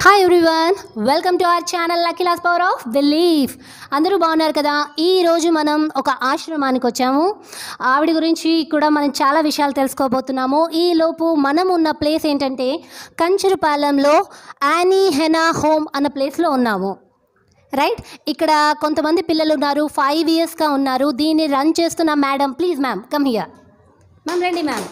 Hi everyone welcome to our channel Lucky Laws power of belief అందరూ బాగున్నారు కదా ఈ రోజు మనం ఒక ఆశ్రమానికి వచ్చాము ఆవిడ గురించి కూడా మనం చాలా విషయాలు తెలుసుకోబోతున్నాము ఈ లోపు మనం ఉన్న ప్లేస్ ఏంటంటే కంచరపాలెంలో యానీ హెనా హోమ్ అన్న ప్లేస్లో ఉన్నాము రైట్ ఇక్కడ కొంతమంది పిల్లలు ఉన్నారు ఫైవ్ ఇయర్స్గా ఉన్నారు దీన్ని రన్ చేస్తున్న madam please ma'am come here ma'am రండి మ్యామ్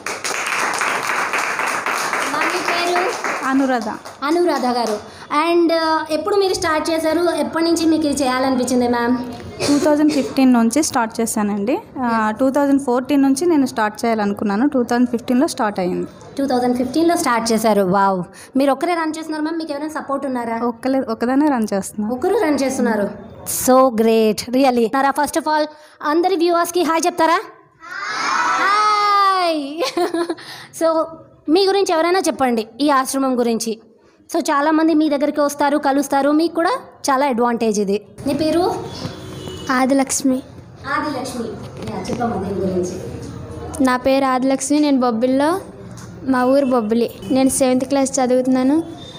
మీ పేరు అనురాధ అనురాధ గారు అండ్ ఎప్పుడు మీరు స్టార్ట్ చేశారు ఎప్పటి నుంచి మీకు ఇది చేయాలనిపించింది మ్యామ్ టూ థౌజండ్ ఫిఫ్టీన్ నుంచి స్టార్ట్ చేశానండి టూ థౌజండ్ ఫోర్టీన్ నుంచి నేను స్టార్ట్ చేయాలనుకున్నాను టూ థౌజండ్ ఫిఫ్టీన్లో స్టార్ట్ అయ్యింది టూ థౌజండ్ ఫిఫ్టీన్లో స్టార్ట్ చేశారు వావ్ మీరు ఒక్కరే రన్ చేస్తున్నారు మ్యామ్ మీకు ఎవరైనా సపోర్ట్ ఉన్నారా ఒక్కలే ఒకదానే రన్ చేస్తున్నాను ఒకరు రన్ చేస్తున్నారు సో గ్రేట్ రియలీ నారా ఫస్ట్ ఆఫ్ ఆల్ అందరి వ్యూవర్స్కి హాయ్ చెప్తారా హాయ్ సో మీ గురించి ఎవరైనా చెప్పండి ఈ ఆశ్రమం గురించి సో చాలామంది మీ దగ్గరికి వస్తారు కలుస్తారు మీకు కూడా చాలా అడ్వాంటేజ్ ఇది నీ పేరు ఆదిలక్ష్మి ఆదిలక్ష్మి చెప్పమ్మా దీని గురించి నా పేరు ఆదిలక్ష్మి నేను బొబ్బిల్లో మా ఊరు బొబ్బిలి నేను సెవెంత్ క్లాస్ చదువుతున్నాను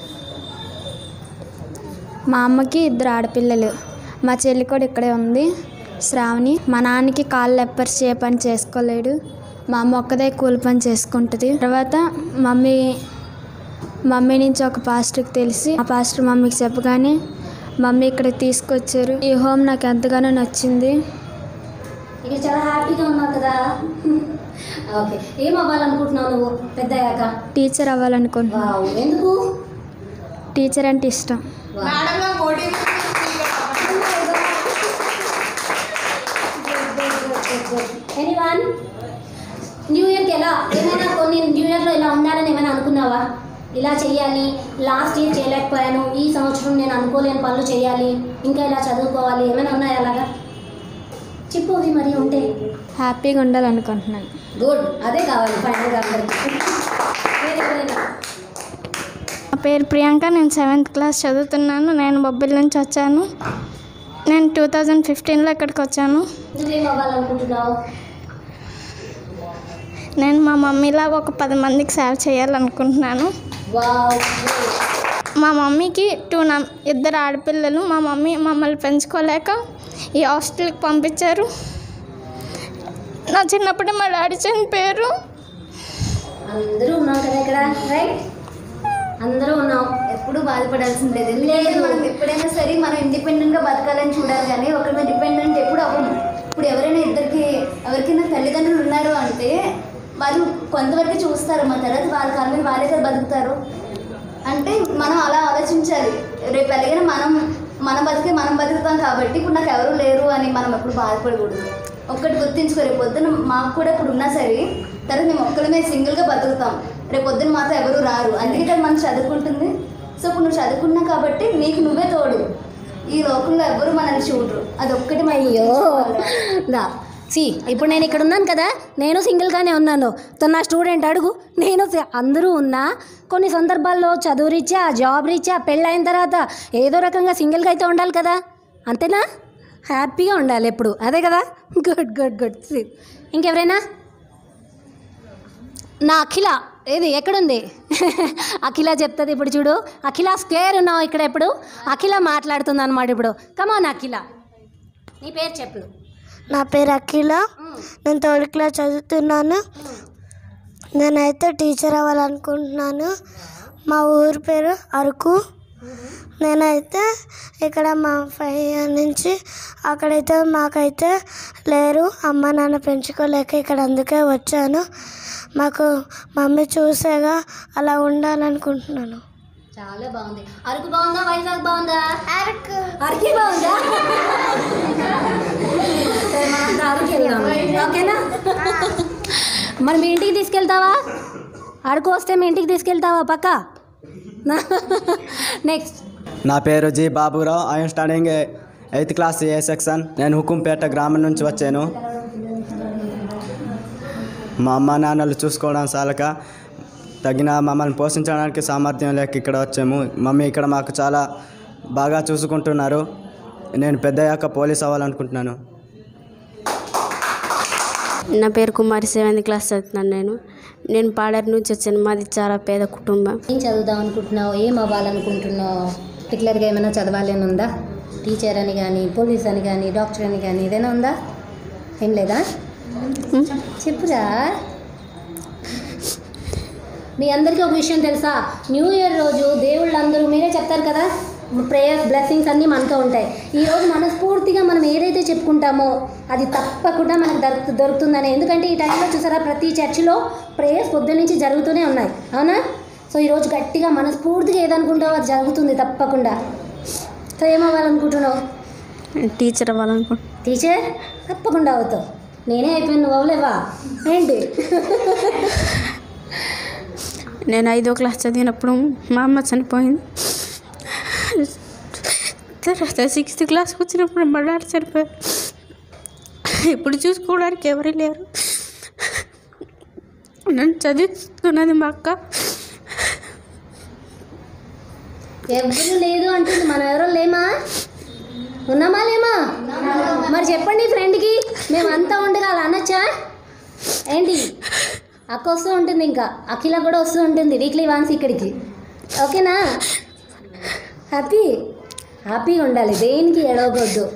మా అమ్మకి ఇద్దరు ఆడపిల్లలు మా చెల్లి కూడా ఇక్కడే ఉంది శ్రావణి మా నాన్నకి కాళ్ళు ఎప్పర్ చే పని చేసుకోలేడు మా అమ్మ ఒక్కదే కూలి పని చేసుకుంటుంది తర్వాత మమ్మీ మమ్మీ నుంచి ఒక పాస్టర్కి తెలిసి ఆ పాస్టర్ మమ్మీకి చెప్పగానే మమ్మీ ఇక్కడికి తీసుకొచ్చారు ఈ హోమ్ నాకు ఎంతగానో నచ్చింది ఇక చాలా హ్యాపీగా ఉన్నావు కదా ఓకే ఏం అవ్వాలనుకుంటున్నావు నువ్వు పెద్ద అయ్యాక టీచర్ అవ్వాలనుకుంటున్నాను వావ్ ఎందుకు టీచర్ అంటే ఇష్టం ఎనీవన్ న్యూ ఇయర్కి ఎలా ఏమైనా కొన్ని న్యూ ఇయర్లో ఇలా ఉండాలని ఏమైనా అనుకున్నావా ఇలా చేయాలి లాస్ట్ ఇయర్ చేయలేకపోయాను ఈ సంవత్సరం నేను అనుకోలేని పనులు చేయాలి ఇంకా ఇలా చదువుకోవాలి ఏమైనా ఉన్నాయా అలాగా చెప్పు అవి మరి ఉంటే హ్యాపీగా ఉండాలనుకుంటున్నాను గుడ్ అదే కావాలి ఫైనల్గా అందరికి వేరే ఎవరైనా నా పేరు ప్రియాంక నేను సెవెంత్ క్లాస్ చదువుతున్నాను నేను బొబ్బిలి నుంచి వచ్చాను నేను టూ థౌజండ్ ఫిఫ్టీన్లో ఇక్కడికి వచ్చాను నువ్వేం అవ్వాలనుకుంటున్నావు నేను మా మమ్మీలా ఒక పది మందికి సేవ చేయాలనుకుంటున్నాను వావ్ మా మమ్మీకి టూ నం ఇద్దరు ఆడపిల్లలు మా మమ్మీ మమ్మల్ని పెంచుకోలేక ఈ హాస్టల్కి పంపించారు నా చిన్నప్పుడే మా డాడీ చనిపోయారు అందరూ ఉన్నాం కదా ఇక్కడ రైట్ అందరూ ఉన్నాం ఎప్పుడు బాధపడాల్సిందే ఎందుకంటే లేదు. మనం ఎప్పుడైనా సరే మనం ఇండిపెండెంట్ గా బతకాలని చూడాలి కానీ ఒకరి మీద డిపెండెంట్ ఎప్పుడు అవ్వము ఇప్పుడు ఎవరైనా ఇద్దరికి ఎవరికైనా తల్లిదండ్రులు ఉన్నారు అంటే వాళ్ళు కొంతవరకు చూస్తారు మన తర్వాత వాళ్ళ కాళ్ళ మీద వాళ్ళే కదా బతుకుతారు అంటే మనం అలా ఆలోచించాలి రేపు ఎలాగైనా మనం మన బతికే మనం బతుకుతాం కాబట్టి ఇప్పుడు నాకు ఎవరు లేరు అని మనం ఎప్పుడు బాధపడకూడదు ఒక్కటి గుర్తించుకో రేపు పొద్దున మాకు కూడా ఇప్పుడు ఉన్నా సరే తర్వాత మేము ఒక్కరిమే సింగిల్గా బతుకుతాం రేపు పొద్దున మాతో ఎవరు రారు అందుకే కదా మనం చదువుకుంటుంది సో ఇప్పుడు నువ్వు చదువుకున్నావు కాబట్టి నీకు నువ్వే తోడు ఈ లోకంలో ఎవరు మనల్ని చూడరు అది ఒక్కటి మనం అయ్యో గుర్తుంచుకోవాలి. దా సి ఇప్పుడు నేను ఇక్కడ ఉన్నాను కదా నేను సింగిల్గానే ఉన్నాను తను నా స్టూడెంట్ అడుగు నేను సి- అందరూ ఉన్నా కొన్ని సందర్భాల్లో చదువు రీత్యా జాబ్ రీత్యా పెళ్ళైన తర్వాత ఏదో రకంగా సింగిల్గా అయితే ఉండాలి కదా అంతేనా హ్యాపీగా ఉండాలి ఎప్పుడు అదే కదా గుడ్ గుడ్ గుడ్ సి ఇంకెవరైనా నా అఖిల ఏది ఎక్కడుంది అఖిల చెప్తుంది ఇప్పుడు చూడు అఖిల స్క్వేర్ ఉన్నావు ఇక్కడ ఇప్పుడు అఖిల మాట్లాడుతుంది అనమాట ఇప్పుడు కమాన్ అఖిల నీ పేరు చెప్పు నా పేరు అఖిల నేను థర్డ్ క్లాస్ చదువుతున్నాను నేనైతే టీచర్ అవ్వాలనుకుంటున్నాను మా ఊరి పేరు అరకు నేనైతే ఇక్కడ మా ఫైవ్ ఇయర్ నుంచి అక్కడైతే మాకైతే లేరు అమ్మ నాన్న పెంచుకోలేక ఇక్కడ అందుకే వచ్చాను మాకు మమ్మీ చూసేగా అలా ఉండాలనుకుంటున్నాను చాలా బాగుంది అరకు బాగుందా వైజాగ్ బాగుందా అరకు అరకే బాగుందా సరే, మనం అంతా అరకు వెళ్దాం. ఓకేనా మరి మీ ఇంటికి తీసుకెళ్తావా అరకు వస్తే మీ ఇంటికి తీసుకెళ్తావా పక్క నెక్స్ట్ నా పేరు G Baburao I'm studying eighth class A section నేను హుకుంపేట గ్రామం నుంచి వచ్చాను మా అమ్మ నాన్నలు చూసుకోవడం చాలక తగిన మమ్మల్ని పోషించడానికి సామర్థ్యం లేక ఇక్కడ వచ్చాము మమ్మీ ఇక్కడ మాకు చాలా బాగా చూసుకుంటున్నారు నేను పెద్దయ్యాక పోలీస్ అవ్వాలనుకుంటున్నాను నా పేరు కుమారి సెవెంత్ క్లాస్ చదువుతున్నాను నేను నేను పాడర్ నుంచి వచ్చాను మాది చాలా పేద కుటుంబం ఏం చదువుదాం అనుకుంటున్నావు ఏం అవ్వాలనుకుంటున్నావు పర్టికులర్గా ఏమైనా చదవాలి అని ఉందా టీచర్ అని కానీ పోలీస్ అని కానీ డాక్టర్ అని కానీ ఏదైనా ఉందా ఏం లేదా చెప్పురా మీ అందరికీ ఒక విషయం తెలుసా న్యూ ఇయర్ రోజు దేవుళ్ళందరూ మీరే చెప్తారు కదా ప్రేయర్స్ బ్లెస్సింగ్స్ అన్నీ మనతో ఉంటాయి ఈరోజు మనస్ఫూర్తిగా మనం ఏదైతే చెప్పుకుంటామో అది తప్పకుండా మనకు దొరుకు దొరుకుతుందని ఎందుకంటే ఈ టైంలో చూసారా ప్రతి చర్చిలో ప్రేయర్స్ పొద్దున్న నుంచి జరుగుతూనే ఉన్నాయి అవునా సో ఈరోజు గట్టిగా మనస్ఫూర్తిగా ఏదనుకుంటావో అది జరుగుతుంది తప్పకుండా సో ఏమవ్వాలనుకుంటున్నావు టీచర్ అవ్వాలనుకుంటున్నాను టీచర్ తప్పకుండా అవుతావు నేనే అయిపోయాను నువ్వు అవ్వలేవా ఏంటి నేను ఐదో క్లాస్ చదివినప్పుడు మా అమ్మ చనిపోయింది తర్వాత సిక్స్త్ క్లాస్కి వచ్చినప్పుడు మా డాడీ చనిపోయారు ఇప్పుడు చూసుకోవడానికి ఎవరు లేరు నన్ను చదివిస్తున్నది మా అక్క ఎవరు లేదు అంటుంది మనం ఎవరో లేమా ఉన్నామా లేమా మరి చెప్పండి ఫ్రెండ్కి మేము అంతా ఉండగా అలా అనొచ్చా ఏంటి అక్క వస్తూ ఉంటుంది ఇంకా అఖిల కూడా వస్తూ ఉంటుంది వీక్లీ వన్స్ ఇక్కడికి ఓకేనా హ్యాపీ హ్యాపీగా ఉండాలి దేనికి ఎడవకూడదు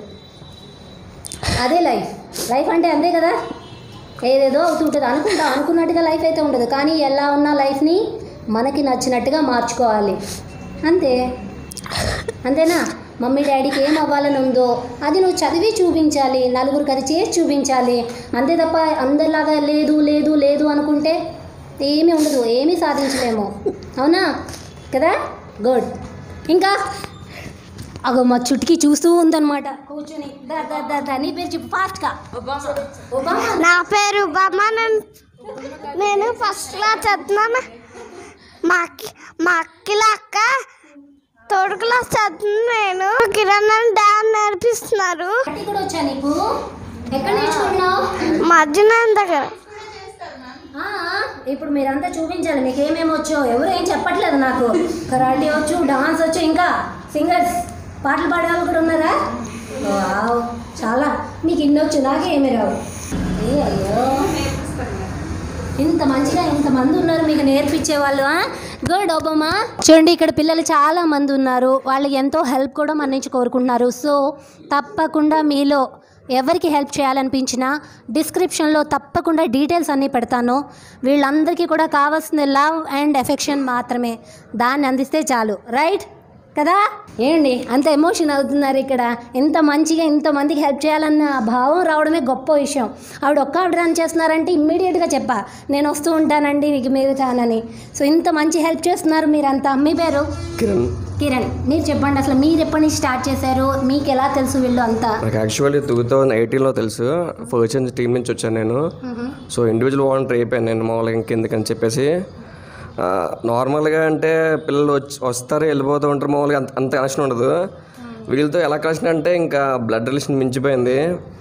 అదే లైఫ్ లైఫ్ అంటే అంతే కదా ఏదేదో అవుతుంటుంది అనుకుంటా అనుకున్నట్టుగా లైఫ్ అయితే ఉండదు కానీ ఎలా ఉన్న లైఫ్ని మనకి నచ్చినట్టుగా మార్చుకోవాలి అంతే అంతేనా మమ్మీ డాడీకి ఏం అవ్వాలని ఉందో అది నువ్వు చదివి చూపించాలి నలుగురికి అది చేసి చూపించాలి అంతే తప్ప అందరిలాగా లేదు లేదు లేదు అనుకుంటే ఏమీ ఉండదు ఏమీ సాధించలేము అవునా కదా గుడ్ ఇంకా అగో మా చుట్టుకి చూస్తూ ఉందన్నమాట కూర్చొని దా దా దా దా నీ పేరు చెప్పు ఫాస్ట్గా ఒబామా నా పేరు బామ్మ నేను- నేను ఫస్ట్ క్లాస్ చదువుతున్నాను మా అక్కి మా అక్కిల అక్క థర్డ్ క్లాస్ చదువుతున్నాను నేను కిరణ్ అని డాన్స్ నేర్పిస్తున్నారు పార్టీ కూడా వచ్చా నీకు ఎక్కడ నేర్చుకుంటున్నావు మధ్యాహ్నం దగ్గర ఆ, ఇప్పుడు మీరంతా చూపించాలి మీకు ఏమేమి వచ్చో ఎవరు ఏం చెప్పట్లేదు నాకు కరాటే వచ్చు డాన్స్ వచ్చు ఇంకా సింగర్స్ పాటలు పాడే వాళ్ళు కూడా ఉన్నారా వావ్, చాలా మీకు ఇన్ని వచ్చు నాకే ఏమీ రావు ఏ అయ్యో ఇంత మంచిగా ఇంతమంది ఉన్నారు మీకు నేర్పించే వాళ్ళు గుడ్ ఓబమా చూడండి ఇక్కడ పిల్లలు చాలా మంది ఉన్నారు వాళ్ళకి ఎంతో హెల్ప్ కూడా మన నుంచి కోరుకుంటున్నారు సో తప్పకుండా మీలో ఎవరికి హెల్ప్ చేయాలనిపించినా డిస్క్రిప్షన్లో తప్పకుండా డీటెయిల్స్ అన్నీ పెడతాను వీళ్ళందరికీ కూడా కావాల్సిన లవ్ అండ్ ఎఫెక్షన్ మాత్రమే దాన్ని అందిస్తే చాలు రైట్ కదా ఏంటి అంత ఎమోషన్ అవుతున్నారు ఇక్కడ ఎంత మంచిగా ఇంతమందికి హెల్ప్ చేయాలన్న భావం రావడమే గొప్ప విషయం ఆవిడ ఒక్క ఆవిడ రన్ చేస్తున్నారంటే ఇమ్మీడియట్గా చెప్పా నేను వస్తూ ఉంటానండి నీకు మీరు తానని సో ఇంత మంచి హెల్ప్ చేస్తున్నారు మీరంతా మీ పేరు కిరణ్ కిరణ్ మీరు చెప్పండి అసలు మీరు ఎప్పటి నుంచి స్టార్ట్ చేశారు మీకు ఎలా తెలుసు వీళ్ళు అంతా నాకు యాక్చువల్లీ టూ థౌజండ్ ఎయిటీన్లో తెలుసు ఫస్ట్ టీం నుంచి వచ్చాను నేను సో ఇండివిజువల్ వాలంటీర్ అయిపోయాను నేను మామూలుగా ఇంకెందుకని చెప్పేసి ఆ, నార్మల్గా అంటే పిల్లలు వచ్చి వస్తారు వెళ్ళిపోతూ ఉంటారు మామూలుగా అంత అంత కనెక్షన్ ఉండదు వీళ్ళతో ఎలా కనెక్షన్ అంటే ఇంకా బ్లడ్ రిలేషన్ మించిపోయింది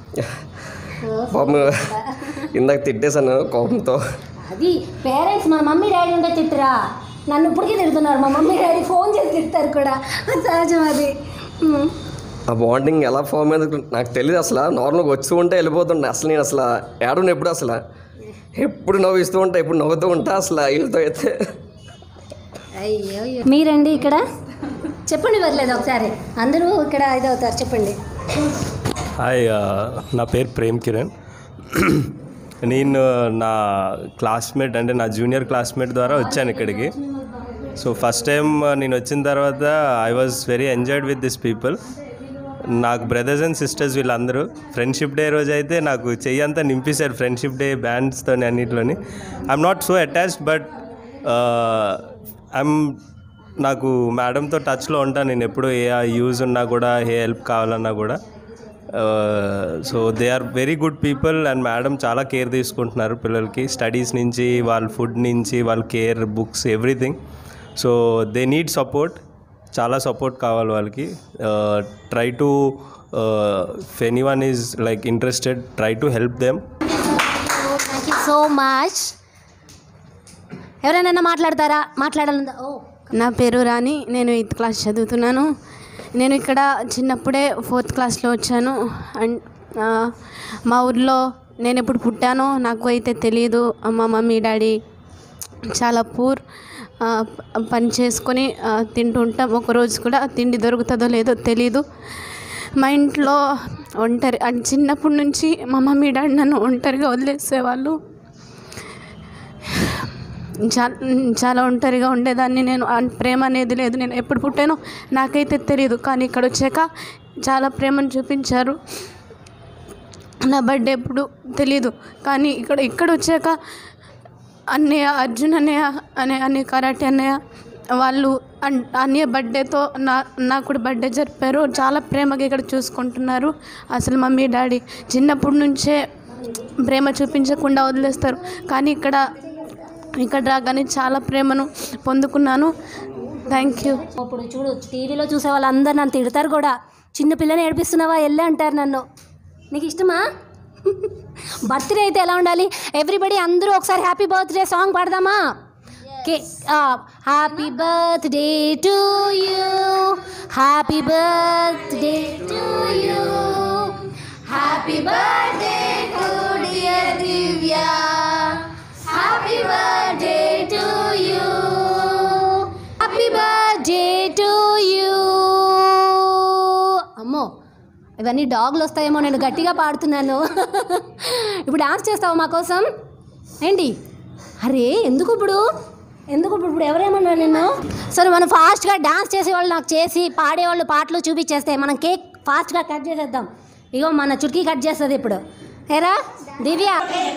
పాపం ఇందాక తిట్టేశాను కోపంతో అది పేరెంట్స్ మా మమ్మీ డాడీ ఉంటే తిట్టరా నన్ను ఇప్పటికీ తిడుతున్నారు మా మమ్మీ డాడీ ఫోన్ చేసి తిడతారు కూడా అది సహజం అది ఉమ్. ఆ బాండింగ్ ఎలా ఫామ్ అయింది నాకు తెలియదు అసలు నార్మల్గా వచ్చి ఉంటే వెళ్ళిపోతుండే అసలు నేను అసలు ఏడను ఎప్పుడు అసలు ఎప్పుడు నవ్విస్తూ ఉంటా ఎప్పుడు నవ్వుతూ ఉంటా అసలు వీళ్ళతో అయితే అయ్యో మీరండి ఇక్కడ చెప్పండి పర్లేదు ఒకసారి అందరూ ఇక్కడ ఇదవుతారు చెప్పండి హాయ్ ఆ, నా పేరు ప్రేమ్ కిరణ్ నేను నా క్లాస్మేట్ అంటే నా జూనియర్ క్లాస్మేట్ ద్వారా వచ్చాను ఇక్కడికి సో ఫస్ట్ టైం నేను వచ్చిన తర్వాత I was very enjoyed with this people నాకు బ్రదర్స్ అండ్ సిస్టర్స్ వీళ్ళందరూ ఫ్రెండ్షిప్ డే రోజు అయితే నాకు చెయ్యి అంతా నింపేశారు ఫ్రెండ్షిప్ డే బ్యాండ్స్తో అన్నింటిలోని I'm not so attached but I'm నాకు మేడంతో టచ్లో ఉంటాను నేను ఎప్పుడు ఏ యూజ్ ఉన్నా కూడా ఏ హెల్ప్ కావాలన్నా కూడా so they are very good people and madam చాలా కేర్ తీసుకుంటున్నారు పిల్లలకి స్టడీస్ నుంచి వాళ్ళ ఫుడ్ నుంచి వాళ్ళ care books everything so they need support చాలా సపోర్ట్ కావాలి వాళ్ళకి try to any one is like interested try to help them thank you so much ఎవరైనా మాట్లాడతారా మాట్లాడాలందా ఓ నా పేరు రాణి నేను ఎయిత్ క్లాస్ చదువుతున్నాను నేను ఇక్కడ చిన్నప్పుడే ఫోర్త్ క్లాస్లో వచ్చాను అండ్ ఆ, మా ఊర్లో నేను ఎప్పుడు పుట్టానో నాకు అయితే తెలియదు మా మమ్మీ డాడీ చాలా పూర్ ఆ, ప- పని చేసుకొని ఆ, తింటూ ఉంటాం ఒకరోజు కూడా తిండి దొరుకుతుందో లేదో తెలీదు మా ఇంట్లో ఒంటరి అంటే చిన్నప్పటి నుంచి మా మమ్మీ డాడీ నన్ను ఒంటరిగా వదిలేసేవాళ్ళు చాలా చాలా ఒంటరిగా ఉండేదాన్ని నేను అన్- ప్రేమ అనేది లేదు నేను ఎప్పుడు పుట్టానో నాకైతే తెలియదు కానీ ఇక్కడ వచ్చాక చాలా ప్రేమను చూపించారు నా బర్త్డే ఎప్పుడు తెలియదు కానీ ఇక్కడ ఇక్కడ వచ్చాక అన్నయ్య అర్జున్ అన్నయ్య అనే అనే కరాటే అన్నయ్య వాళ్ళు అన్- అన్నయ్య బర్త్డేతో నా నాకు కూడా బర్త్డే జరిపారు చాలా ప్రేమగా ఇక్కడ చూసుకుంటున్నారు అసలు మమ్మీ డాడీ చిన్నప్పటి నుంచే ప్రేమ చూపించకుండా వదిలేస్తారు కానీ ఇక్కడ ఇక్కడ రాగానే చాలా ప్రేమను పొందుకున్నాను థ్యాంక్ యూ ఇప్పుడు చూడు టీవీలో చూసే వాళ్ళందరూ నన్ను తిడతారు కూడా చిన్న పిల్లని ఏడిపిస్తున్నావా వెళ్ళే అంటారు నన్ను నీకు ఇష్టమా బర్త్డే అయితే ఎలా ఉండాలి ఎవ్రీబడి అందరూ ఒకసారి హ్యాపీ బర్త్డే సాంగ్ పాడదామా కే happy birthday to you happy birthday to you happy birthday to dear Divya happy birthday to you happy birthday to you అమ్మో ఇవన్నీ డాగ్లు వస్తాయేమో నేను గట్టిగా పాడుతున్నాను ఇప్పుడు డాన్స్ చేస్తావా మా కోసం ఏంటి అరే ఎందుకు ఇప్పుడు ఎందుకు ఇప్పుడు ఇప్పుడు ఎవరేమన్నారు నిన్ను సరే మనం ఫాస్ట్గా డాన్స్ చేసేవాళ్ళు నాకు చేసి పాడేవాళ్ళు పాటలు చూపించేస్తే మనం కేక్ ఫాస్ట్గా కట్ చేసేద్దాం ఇగో మన చుట్కీ కట్ చేస్తుంది ఇప్పుడు ఏరా దివ్య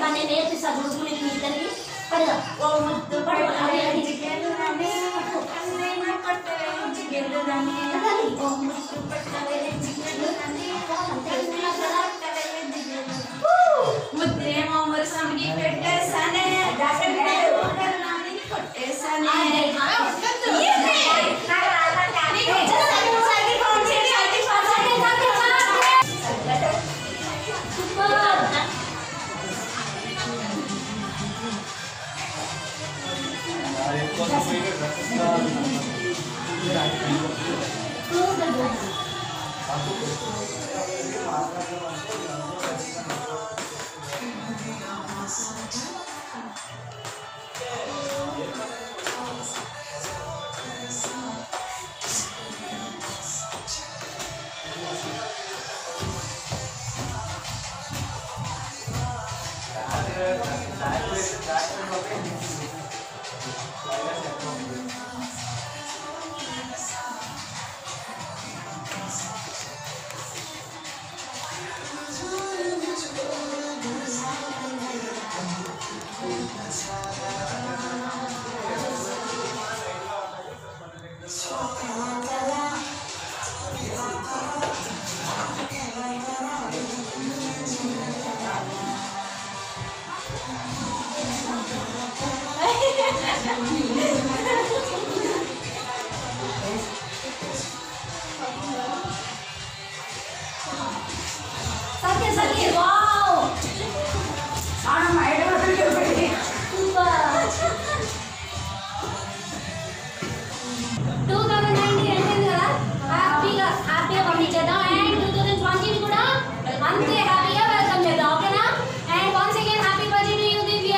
టూ థౌజండ్ నైన్టీన్ అయిపోయింది కదా హ్యాపీగా హ్యాపీగా పంపించేద్దాం అండ్ టూ థౌజండ్ ట్వంటీ కూడా అంతే హ్యాపీగా వెల్కమ్ చేద్దాం ఓకేనా and once again happy birthday to you Divya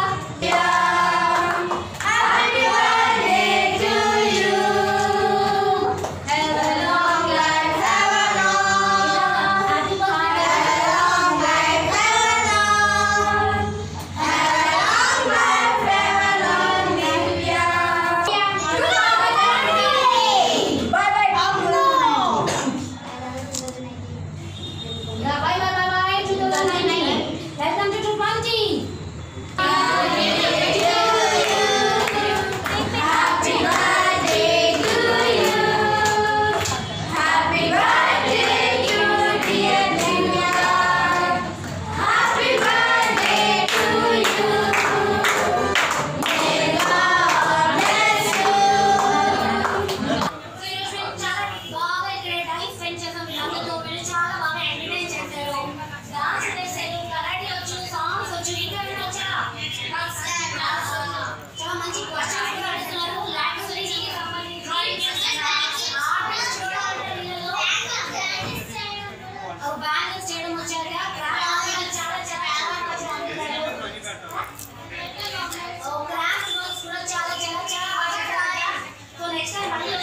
happy birthday to you have a long life have a long happy birthday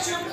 వచ్చినప్పుడు